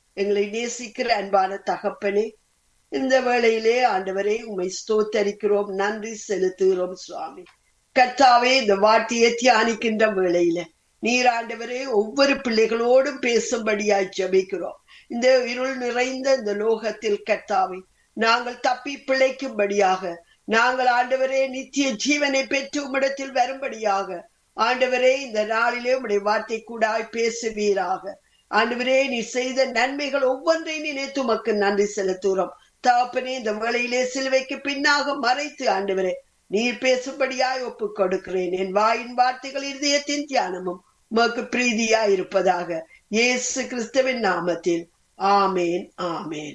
எங்களை நேசிக்கிற அன்பான தகப்பனே இந்த வேளையிலே ஆண்டவரே உம்மை ஸ்தோத்தரிக்கிறோம் நன்றி செலுத்துகிறோம் சுவாமி கர்த்தாவே இந்த வார்த்தையை தியானிக்கின்ற வேளையில நீர் ஆண்டவரே ஒவ்வொரு பிள்ளைகளோடும் பேசும்படியாய் ஜெபிக்கிறோம் இந்த இருள் நிறைந்த இந்த லோகத்தில் கர்த்தாவே நாங்கள் தப்பி பிழைக்கும்படியாக நாங்கள் ஆண்டவரே நித்திய ஜீவனை பெற்று உம்மிடத்தில் வரும்படியாக ஆண்டவரே இந்த நாளிலே உம்முடைய வார்த்தை கூடாய் பேசுவீராக ஆண்டவரே நீ செய்த நன்மைகள் ஒவ்வொன்றையும் நினைத்து உமக்கு நன்றி செலுத்துகிறோம் தகப்பனே இந்த வேளையிலே சிலுவைக்கு பின்னாக மறைத்து ஆண்டவரே நீர் பேசும்படியாய் ஒப்புக் கொடுக்கிறேன் என் வாயின் வார்த்தைகள் இருதயத்தின் தியானமும் உமக்கு பிரீதியா இருப்பதாக இயேசு கிறிஸ்துவின் நாமத்தில் ஆமேன் ஆமேன்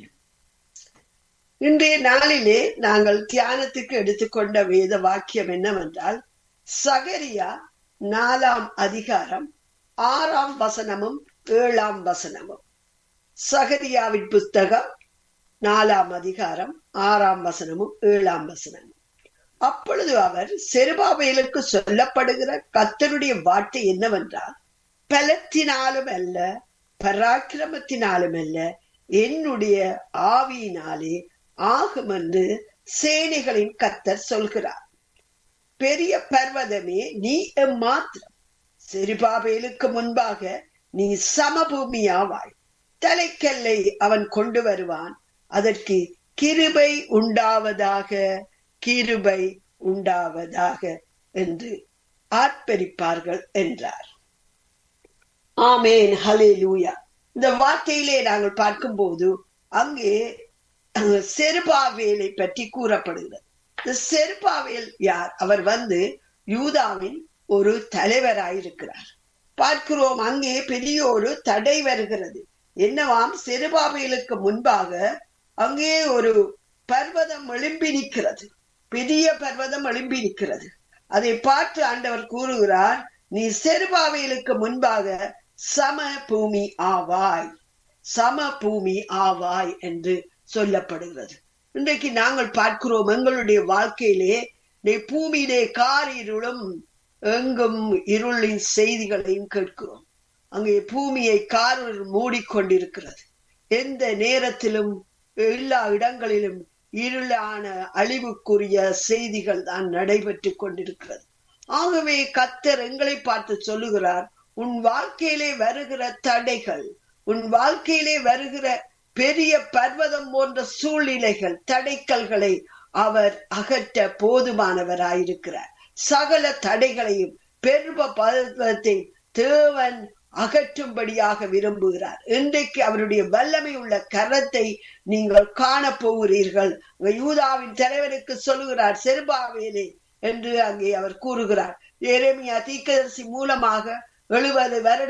இன்றைய நாளிலே நாங்கள் தியானத்துக்கு எடுத்துக்கொண்ட வேத வாக்கியம் என்னவென்றால் சகரியா நாலாம் அதிகாரம் ஆறாம் வசனமும் ஏழாம் வசனமும் சகரியாவின் புஸ்தகம் நாலாம் அதிகாரம் ஆறாம் வசனமும் ஏழாம் வசனமும் அப்பொழுது அவர் செருபாபேலுக்கு சொல்லப்படுகிற கத்தருடைய வார்த்தை என்னவென்றால் பலத்தினாலும் அல்ல பராக்கிரமத்தினாலும் அல்ல என்னுடைய ஆவியினாலே ஆகும் என்று சேனைகளின் கத்தர் சொல்கிறார் பெரிய பர்வதமே நீ எம்மாத்திரம் செருபாபேலுக்கு முன்பாக நீ சமபூமியாவாய் தலைக்கல்லை அவன் கொண்டு வருவான் அதற்கு கிருபை உண்டாவதாக கிருபை உண்டாவதாக என்று ஆர்ப்பரிப்பார்கள் என்றார் ஆமேன் ஹலே லூயா இந்த வார்த்தையிலே நாங்கள் பார்க்கும்போது அங்கே செருபாவேலை பற்றி கூறப்படுகிறது இந்த செருபாவேல் யார் அவர் வந்து யூதாவின் ஒரு தலைவராயிருக்கிறார் பார்க்கிறோம் அங்கே பெரிய ஒரு தடை வருகிறது என்னவாம் செருபாபேலுக்கு முன்பாக அங்கே ஒரு பர்வதம் எழும்பி நிற்கிறது பெரிய பர்வதம் எழும்பி நிற்கிறது அதை பார்த்து ஆண்டவர் கூறுகிறார் நீ செருபாவேலுக்கு முன்பாக சம பூமி ஆவாய் சம பூமி ஆவாய் என்று சொல்லப்படுகிறது இன்றைக்கு நாங்கள் பார்க்கிறோம் எங்களுடைய வாழ்க்கையிலே பூமியிலே கார் இருளும் எங்கும் இருளின் செய்திகளையும் கேட்கிறோம் அங்கே பூமியை கார் மூடிக்கொண்டிருக்கிறது எந்த நேரத்திலும் எல்லா இடங்களிலும் இருளான அழிவுக்குரிய செய்திகள் தான் நடைபெற்று கொண்டிருக்கிறது ஆகவே கத்தர் எங்களை பார்த்து சொல்லுகிறார் உன் வாழ்க்கையிலே வருகிற தடைகள் உன் வாழ்க்கையிலே வருகிற பெரிய பர்வதம் போன்ற சூழ்நிலைகள் தடைக்கல்களை அவர் அகற்ற போதுமானவராயிருக்கிறார் சகல தடைகளையும் பெரும பர்வத்தை தேவன் அகற்றும்படியாக விரும்புகிறார் இன்றைக்கு அவருடைய வல்லமை உள்ள கரத்தை நீங்கள் காண போகிறீர்கள் யூதாவின் தலைவருக்கு சொல்லுகிறார் செருபாவேலே என்று அங்கே அவர் கூறுகிறார் எரேமியா தீக்கதரிசி மூலமாக எழுபது வருட